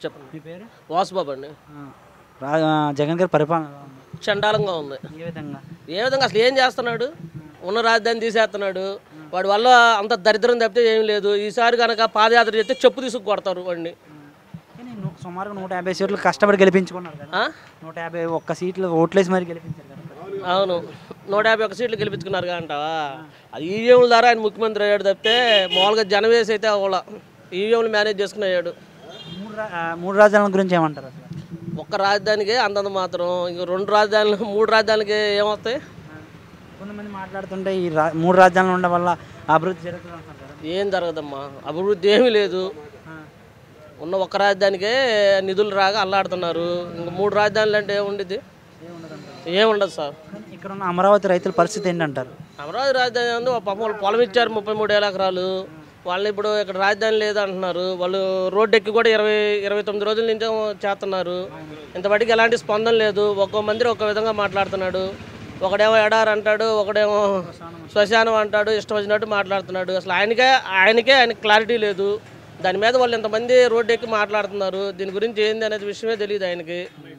చెప్పండి మీ పేరు వాసుబాబు అండి ఆ, రా ఆ, జగన్ గారి పరిపాలన ఎలా ఉంది? చండాలంగా ఉంది ఏ విధంగా ఏ విధంగా అసలు ఏం చేస్తున్నాడు ఉన్న రాజధాని తీసేస్తున్నాడు వాడి వల్ల అంత దరిద్రం తప్పితే ఏం లేదు ఈసారి కనుక పాదయాత్ర చేస్తే చెప్పు తీసుకు కొడతారు వాడిని కానీ ను- సుమారుగా నూట యాభై సీట్లు కష్టపడి గెలిపించుకున్నారు కదా ఆ? నూట యాభై ఒక్క సీట్లు ఓట్లేసి మరి గెలిపించారు కదా అవును నూట యాభై ఒక్క సీట్లు గెలిపించుకున్నారు అంటావా అది ఈవీఎంల ద్వారా ఆయన ముఖ్యమంత్రి అయ్యాడు తప్పితే మామూలుగా జనం వేసి అయితే అవ్వాల ఈవీఎంలు మేనేజ్ చేసుకుని అయ్యాడు మూడు రా- ఆ, మూడు రాజధానుల గురించి ఏమంటారు అసలు ఒక్క రాజధానికి అంతంత మాత్రం ఇంక రెండు రాజధానులు మూడు రాజధానికి ఏమొస్తాయి కొంతమంది మాట్లాడుతుంటే ఈ రా మూడు రాజధానులు ఉండడం వల్ల అభివృద్ధి జరుగుతుంది అంటారు కదా ఏం జరగదమ్మా అభివృద్ధి ఏమీ లేదు ఆ, ఉన్న ఒక్క రాజధానికే నిధులు రాగా అల్లాడుతున్నారు ఇంక మూడు రాజధానులు అంటే ఏముండిద్ది ఏముండదంటారు. ఏముండదు సార్ కానీ ఇక్కడ ఉన్న అమరావతి రైతుల పరిస్థితి ఏంటంటారు అమరావతి రాజధాని ఉంది ఒక పాపం వాళ్ళు పొలం ఇచ్చారు ముప్పై మూడు వేల ఎకరాలు వాళ్ళని ఇప్పుడు ఇక్కడ రాజధాని లేదు అంటున్నారు వాళ్ళు రోడ్డు ఎక్కి కూడా ఇరవై ఇరవై తొమ్మిది రోజుల నుంచి చేస్తున్నారు ఇంతవరకు ఎలాంటి స్పందన లేదు ఒక్కో మందిరి ఒక్కో విధంగా మాట్లాడుతున్నాడు ఒకడేమో ఎడార్ అంటాడు ఒకడేమో శ్మశానం అంటాడు ఇష్టం వచ్చినట్టు మాట్లాడుతున్నాడు అసలు ఆయనకే ఆయనకే ఆయన క్లారిటీ లేదు దాని మీద వాళ్ళు ఇంతమంది రోడ్డు ఎక్కి మాట్లాడుతున్నారు దీని గురించి ఏంది అనేది విషయమే తెలియదు ఆయనకి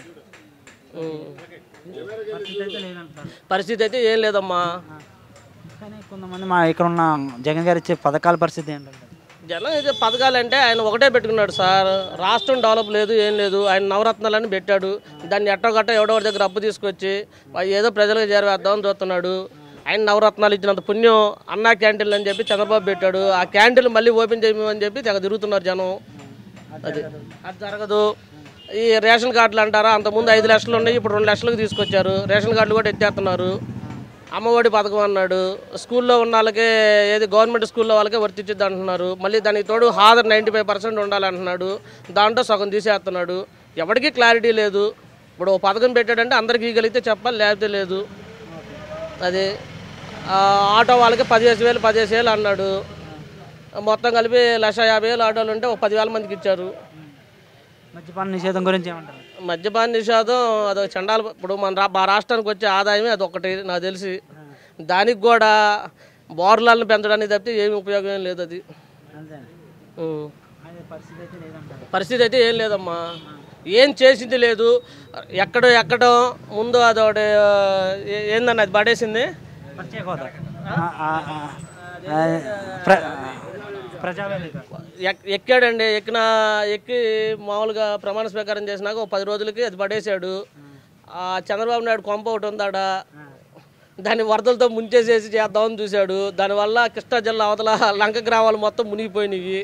ఉం. పరిస్థితి అయితే లేదంటారు పరిస్థితి అయితే ఏం లేదమ్మా కానీ కొంతమంది మా ఇక్కడ ఉన్న జగన్ గారు ఇచ్చే పథకాల పరిస్థితి ఏంటంటారు జనం ఇది పథకాలంటే ఆయన ఒకటే పెట్టుకున్నాడు సార్ రాష్ట్రం డెవలప్ లేదు ఏం లేదు ఆయన నవరత్నాలని పెట్టాడు దాన్ని ఎట్టగట్ట ఎవడో ఒకరి దగ్గర అప్పు తీసుకొచ్చి వా- ఏదో ప్రజలకు చేరవేద్దామని చూస్తున్నాడు ఆయన నవరత్నాలు ఇచ్చినంత పుణ్యం అన్నా క్యాంటీన్లు అని చెప్పి చంద్రబాబు పెట్టాడు ఆ క్యాంటీన్లు మళ్ళీ ఓపెన్ చేయమని చెప్పి తెగ తిరుగుతున్నారు జనం అది అది జరగదు ఈ రేషన్ కార్డులు అంటారా అంతకుముందు ఐదు లక్షలు ఉన్నాయి ఇప్పుడు రెండు లక్షలకు తీసుకొచ్చారు రేషన్ కార్డులు కూడా ఎత్తేస్తున్నారు అమ్మఒడి పథకం అన్నాడు స్కూల్లో ఉన్న వాళ్ళకే ఏది గవర్నమెంట్ స్కూల్లో వాళ్ళకే వర్తించిద్ది అంటున్నారు మళ్ళీ దానికి తోడు హాజరు నైంటీ ఫైవ్ పర్సెంట్ ఉండాలంటున్నాడు దాంట్లో సగం తీసేస్తున్నాడు ఎవరికీ క్లారిటీ లేదు ఇప్పుడు ఓ పథకం పెట్టాడంటే అందరికీ ఇగలిగితే చెప్పాలి లేకపోతే లేదు అది ఆ, ఆటో వాళ్ళకి పదిహేను వేలు పదిహేను వేలు అన్నాడు మొత్తం కలిపి లక్ష యాభై వేలు ఆటోలు ఉంటే ఒక పదివేల మందికి ఇచ్చారు మద్యపాన నిషేధం గురించి ఏమంటారు మద్యపాన నిషేధం అదొక చండాల ఇప్పుడు మన రా మా రాష్ట్రానికి వచ్చే ఆదాయమే అదొకటి నాకు తెలిసి దానికి కూడా బోర్లను పెంచడానికి తప్పితే ఏమి ఉపయోగం ఏం లేదు అది అంతే ఉం. అదే పరిస్థితి అయితే లేదంటారు పరిస్థితి అయితే ఏం లేదమ్మా ఏం చేసింది లేదు ఎక్కడో ఎక్కడో ముందు అదొకటి ఆ, ఏ- ఏందన్న అది పడేసింది ప్రత్యేక హోదా ఆ, ఆ, ఆ, ఆ, ప్ర- ప్రజావేదిక ఎక్- ఎక్కాడండి ఎక్కిన ఎక్కి మామూలుగా ప్రమాణ స్వీకారం చేసినాక ఒక పది రోజులకి అది పడేశాడు ఆ చంద్రబాబు నాయుడు కొంప ఒకటి ఉందాడ దాన్ని వరదలతో ముంచేసేసి చేద్దామని చూశాడు దానివల్ల కృష్ణా జిల్లా అవతల లంక గ్రామాలు మొత్తం మునిగిపోయినాయి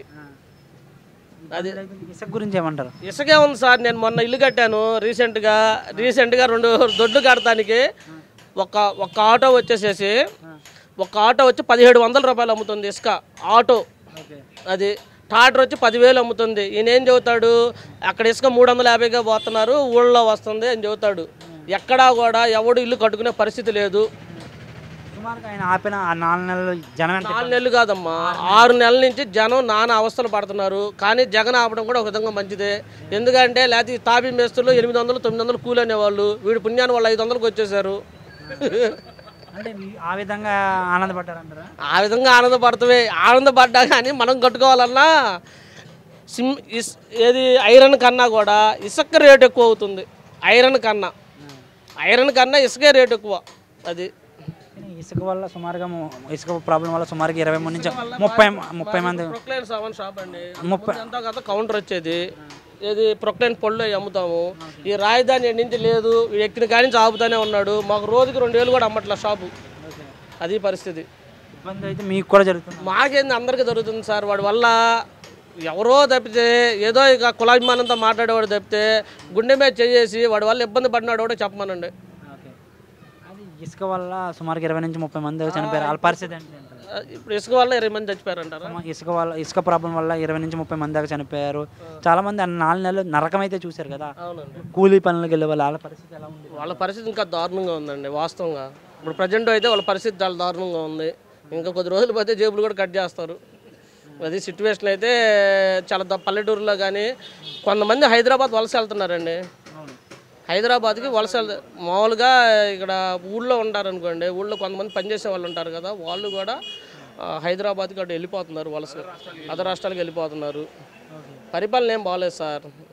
అది ఇసుక గురించి ఏమంటారు ఇసుకే ఉంది సార్ నేను మొన్న ఇల్లు కట్టాను రీసెంట్గా రీసెంట్గా రెండు దొడ్లు కడటానికి ఒక ఒక ఆటో వచ్చేసేసి ఒక ఆటో వచ్చి పదిహేడు వందల రూపాయలు అమ్ముతుంది ఇసుక ఆటో ఓకే అది టాటర్ వచ్చి పదివేలు అమ్ముతుంది ఈయన ఏం చెబుతాడు అక్కడ ఇసుక మూడు వందల యాభైగా పోతున్నారు ఊళ్ళో వస్తుంది అని చెబుతాడు ఎక్కడా కూడా ఎవడు ఇల్లు కట్టుకునే పరిస్థితి లేదు సుమారుగా ఆయన ఆపిన ఆ నాలుగు నెలలు జనం ఎంత నాలుగు నెలలు కాదమ్మా ఆరు నెలల నుంచి జనం నానా అవస్థలు పడుతున్నారు కానీ జగన్ ఆపడం కూడా ఒక విధంగా మంచిదే ఎందుకంటే లేకపోతే ఈ తాపీ మేస్తులు ఎనిమిది వందలు తొమ్మిది వందలు కూలి అనేవాళ్ళు వీడి పుణ్యాన్ని వాళ్ళు ఐదు వందలకు వచ్చేసారు అంటే మీ- ఆ విధంగా ఆనందపడ్డారంటారా ఆ విధంగా ఆనందపడతామే ఆనందపడ్డా కానీ మనం కట్టుకోవాలన్నా సిమ్ ఇస్ ఏది ఐరన్ కన్నా కూడా ఇసుక రేట్ ఎక్కువ అవుతుంది ఐరన్ కన్నా ఐరన్ కన్నా ఇసుకే రేట్ ఎక్కువ అది కానీ ఇసుక వల్ల సుమారుగా ము- ఇసుక ప్రాబ్లం వల్ల సుమారుగా ఇరవై మంది నుంచి ముప్పై ముప్పై మంది ప్రొక్లైన్ సామాన్ షాప్ అండి ముప్పై అంతా కదా కౌంటర్ వచ్చేది ఏది ప్రొక్లైన్ పళ్ళు అవి అమ్ముతాము ఈ రాజధాని ఎన్ని నుంచి లేదు వీడు ఎక్కిన కాడి నుంచి ఆపుతానే ఉన్నాడు మాకు రోజుకి రెండు వేలు కూడా అమ్మట్ల షాపు అది పరిస్థితి ఇబ్బంది అయితే మీకు కూడా జరుగుతుంది మాకేంది అందరికీ జరుగుతుంది సార్ వాడి వల్ల ఎవరో తప్పితే ఏదో ఇక కులాభిమానంతో మాట్లాడేవాడు తప్పితే గుండె మీద చేసి వాడి వల్ల ఇబ్బంది పడినాడు కూడా చెప్పమనండి ఓకే అది ఇసుక వల్ల సుమారుగా ఇరవై నుంచి ముప్పై మంది చనిపోయారు వాళ్ళ పరిస్థితి ఏంటి అంటారు? ఆ, ఇప్పుడు ఇసుక వల్ల ఇరవై మంది చచ్చిపోయారంటారా సుమా- ఇసుక వల్ల ఇసుక ప్రాబ్లం వల్ల ఇరవై నుంచి ముప్పై మంది దాకా చనిపోయారు చాలా మంది ఆ నాలుగు నెలలు నరకం అయితే చూశారు కదా అవునండి కూలీ పనులకు వెళ్ళే వాళ్ళ వాళ్ళ పరిస్థితి ఎలా ఉంది వాళ్ళ పరిస్థితి ఇంకా దారుణంగా ఉందండి వాస్తవంగా ఇప్పుడు ప్రజెంట్ అయితే వాళ్ళ పరిస్థితి చాలా దారుణంగా ఉంది ఇంకా కొద్ది రోజులు పోతే జేబులు కూడా కట్ చేస్తారు అది సిచ్యువేషన్ అయితే చాలా ద- పల్లెటూరులో కానీ కొంతమంది హైదరాబాద్ వలస వెళ్తున్నారండి అవును హైదరాబాద్కి వలస వెళ్త- మామూలుగా ఇక్కడ ఊళ్ళో ఉంటారనుకోండి ఊళ్ళో కొంతమంది పనిచేసే వాళ్ళు ఉంటారు కదా వాళ్ళు కూడా ఆ, హైదరాబాద్కి అటు వెళ్ళిపోతున్నారు వలస అదర్ రాష్ట్రాలకు వెళ్ళిపోతున్నారు పరిపాలన ఏం బాగాలేదు సార్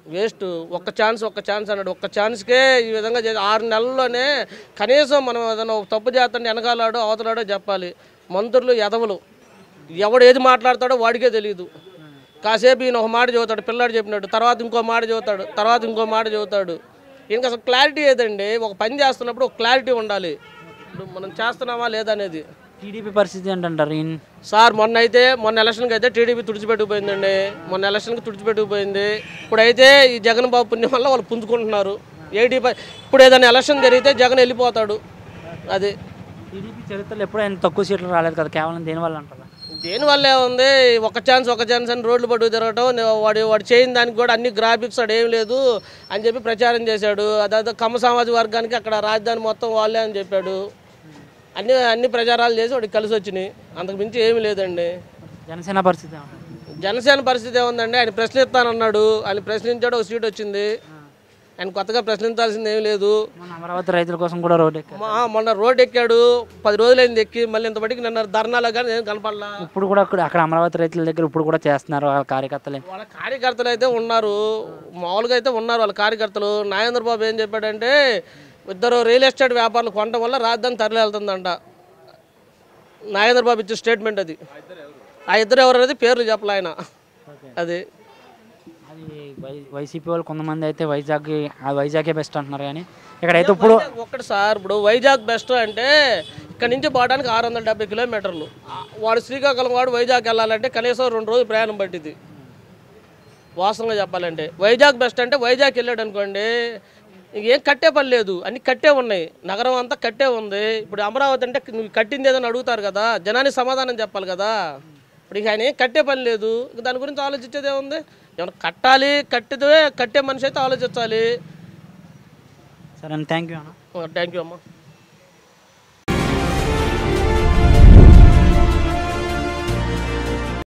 వేస్ట్ ఒక్క ఛాన్స్ ఒక్క ఛాన్స్ అన్నాడు ఒక్క ఛాన్స్కే ఈ విధంగా చేసి ఆరు నెలల్లోనే కనీసం మనం ఏదైనా ఒక తప్పు చేస్తాండి వెనకాలాడో అవతలాడో చెప్పాలి మంత్రులు ఎదవలు ఎవడు ఏది మాట్లాడతాడో వాడికే తెలియదు కాసేపు ఈయన ఒక మాట చదువుతాడు పిల్లాడు చెప్పినట్టు తర్వాత ఇంకో మాట చదువుతాడు తర్వాత ఇంకో మాట చదువుతాడు ఈయనకి అసలు క్లారిటీ ఏదండి ఒక పని చేస్తున్నప్పుడు ఒక క్లారిటీ ఉండాలి ఇప్పుడు మనం చేస్తున్నామా లేదనేది టీడీపీ పరిస్థితి ఏంటంటారు ఈయన సార్ మొన్న అయితే మొన్న ఎలక్షన్కి అయితే టీడీపీ తుడిచిపెట్టుకుపోయిందండి మొన్న ఎలక్షన్కి తుడిచిపెట్టుకుపోయింది ఇప్పుడైతే ఈ జగన్ బాబు పుణ్యం వల్ల వాళ్ళు పుంజుకుంటున్నారు ఎయిటీ ఫైవ్ ఇప్పుడు ఏదైనా ఎలక్షన్ జరిగితే జగన్ వెళ్ళిపోతాడు అది టీడీపీ చరిత్రలో ఎప్పుడూ ఆయన తక్కువ సీట్లు రాలేదు కదా కేవలం దేనివల్ల అంటారా దేనివల్ల ఏముంది ఒక ఛాన్స్ ఒక ఛాన్స్ అని రోడ్లు పట్టుకు తిరగటం నే- వాడు వాడు చేయని దానికి కూడా అన్ని గ్రాఫిక్స్ వాడు ఏం లేదు అని చెప్పి ప్రచారం చేశాడు అదే కమ్మ సామాజిక వర్గానికి అక్కడ రాజధాని మొత్తం వాళ్ళే అని చెప్పాడు అన్ని అన్ని ప్రచారాలు చేసి వాడికి కలిసి వచ్చినాయి అంతకు మించి ఏమీ లేదండి జనసేన పరిస్థితి ఏమంటారు జనసేన పరిస్థితి ఏముందండి ఆయన ప్రశ్నిస్తానన్నాడు ఆయన ప్రశ్నించాడు ఒక సీట్ వచ్చింది ఆయన కొత్తగా ప్రశ్నించాల్సింది ఏం లేదు మన అమరావతి రైతుల కోసం కూడా రోడ్ ఎక్కారు మా మొన్న రోడ్ ఎక్కాడు పది రోజులైంది ఎక్కి మళ్ళీ ఇంతబడికి నిన్న ధర్నాలో కానీ ఏం కనపడలా ఇప్పుడు కూడా అక్కడ అక్కడ అమరావతి రైతుల దగ్గర ఇప్పుడు కూడా చేస్తున్నారు వాళ్ళ కార్యకర్తలు వాళ్ళ కార్యకర్తలు అయితే ఉన్నారు మామూలుగా అయితే ఉన్నారు వాళ్ళ కార్యకర్తలు నాగేంద్ర బాబు ఏం చెప్పాడంటే ఇద్దరు రియల్ ఎస్టేట్ వ్యాపారులు కొనడం వల్ల రాజధాని తరలి వెళ్తుందంట నాగేంద్ర బాబు ఇచ్చే స్టేట్మెంట్ అది ఆ ఇద్దరు ఎవరు అనేది పేర్లు చెప్పలే ఆయన అది అది వై వైసీపీ వాళ్ళు కొంతమంది అయితే వైజాగ్ ఆ వైజాగే బెస్ట్ అంటున్నారు కానీ ఇక్కడైతే ఇప్పుడు వైజాగ్ ఒక్కటి సార్ ఇప్పుడు వైజాగ్ బెస్ట్ అంటే ఇక్కడ నుంచి పోవడానికి ఆరు వందల డెబ్బై కిలోమీటర్లు ఆ, వాడు శ్రీకాకుళం వాడు వైజాగ్ వెళ్ళాలంటే కనీసం రెండు రోజులు ప్రయాణం పట్టింది వాస్తవంగా చెప్పాలంటే వైజాగ్ బెస్ట్ అంటే వైజాగ్ వెళ్ళాడు అనుకోండి ఇంకేం కట్టే పని లేదు అన్ని కట్టే ఉన్నాయి నగరం అంతా కట్టే ఉంది ఇప్పుడు అమరావతి అంటే నువ్వు కట్టింది ఏదని అడుగుతారు కదా జనానికి సమాధానం చెప్పాలి కదా ఇప్పుడు ఇక ఆయన ఏం కట్టే పని లేదు ఇక దాని గురించి ఆలోచించేది ఏముంది ఏమన్నా కట్టాలి కట్టితే కట్టే మనిషి అయితే ఆలోచించాలి సరే థ్యాంక్ యూ అన్న థ్యాంక్ యూ అమ్మా